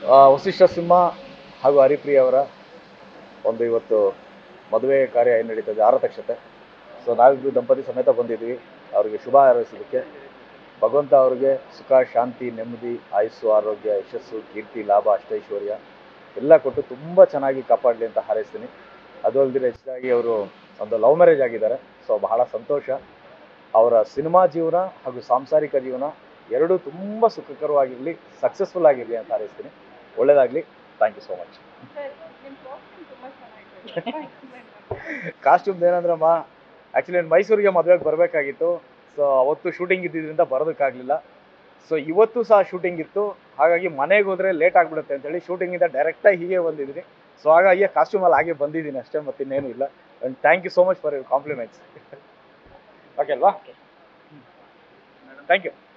ಆ, ವಸಿಷ್ಠ ಸಿಂಹ ಹಾಗೂ ಹರಿಪ್ರಿಯ ಅವರ ಒಂದು ಇವತ್ತು ಮದುವೆ ಕಾರ್ಯ ಏನು ನಡೀತದೆ ಆರತಕ್ಷತೆ ಸೊ ನಾವಿಬ್ಬರು ದಂಪತಿ ಸಮೇತ ಬಂದಿದ್ವಿ ಅವರಿಗೆ ಶುಭ ಹಾರೈಸೋದಕ್ಕೆ ಭಗವಂತ ಅವರಿಗೆ ಸುಖ ಶಾಂತಿ ನೆಮ್ಮದಿ ಆಯುಸ್ಸು ಆರೋಗ್ಯ ಯಶಸ್ಸು ಕೀರ್ತಿ ಲಾಭ ಅಷ್ಟೈಶ್ವರ್ಯ ಎಲ್ಲ ಕೊಟ್ಟು ತುಂಬ ಚೆನ್ನಾಗಿ ಕಾಪಾಡಲಿ ಅಂತ ಹಾರೈಸ್ತೀನಿ ಅದು ಅಲ್ಲದೆ ಹೆಚ್ಚಾಗಿ ಅವರು ಒಂದು ಲವ್ ಮ್ಯಾರೇಜ್ ಆಗಿದ್ದಾರೆ ಸೊ ಬಹಳ ಸಂತೋಷ ಅವರ ಸಿನಿಮಾ ಜೀವನ ಹಾಗೂ ಸಾಂಸಾರಿಕ ಜೀವನ ಎರಡೂ ತುಂಬ ಸುಖಕರವಾಗಿರಲಿ ಸಕ್ಸಸ್ಫುಲ್ ಆಗಿರಲಿ ಅಂತ ಹಾರೈಸ್ತೀನಿ ಒಳ್ಳೇದಾಗಲಿ thank you so much sir ನಿಮ್ಮ ಕಾಸ್ಟ್ಯೂಮ್ ತುಂಬಾ ಚೆನ್ನಾಗಿದೆ ಎಕ್ಸ್ಪ್ಲೈನ್ ಮಾಡಿ ಕಾಸ್ಟ್ಯೂಮ್ದು ಏನಂದ್ರಮ್ಮ ಆ್ಯಕ್ಚುಲಿ ನಾನು ಮೈಸೂರಿಗೆ ಮದುವೆಗೆ ಬರಬೇಕಾಗಿತ್ತು ಸೊ ಅವತ್ತು ಶೂಟಿಂಗ್ ಇದ್ದಿದ್ದರಿಂದ ಬರೋದಕ್ಕಾಗಲಿಲ್ಲ ಸೊ ಇವತ್ತು ಸಹ ಶೂಟಿಂಗ್ ಇತ್ತು ಹಾಗಾಗಿ ಮನೆಗೆ ಹೋದರೆ ಲೇಟ್ ಆಗಿಬಿಡುತ್ತೆ ಅಂತೇಳಿ ಶೂಟಿಂಗಿಂದ ಡೈರೆಕ್ಟಾಗಿ ಹೀಗೆ ಬಂದಿದ್ದೀನಿ ಸೊ ಹಾಗಾಗಿ ಕಾಸ್ಟ್ಯೂಮಲ್ಲಿ ಹಾಗೆ ಬಂದಿದ್ದೀನಿ ಅಷ್ಟೇ ಮತ್ತಿನ್ನೇನು ಇಲ್ಲ and thank you so much for your compliments okay ಅಲ್ವಾ ಥ್ಯಾಂಕ್ ಯು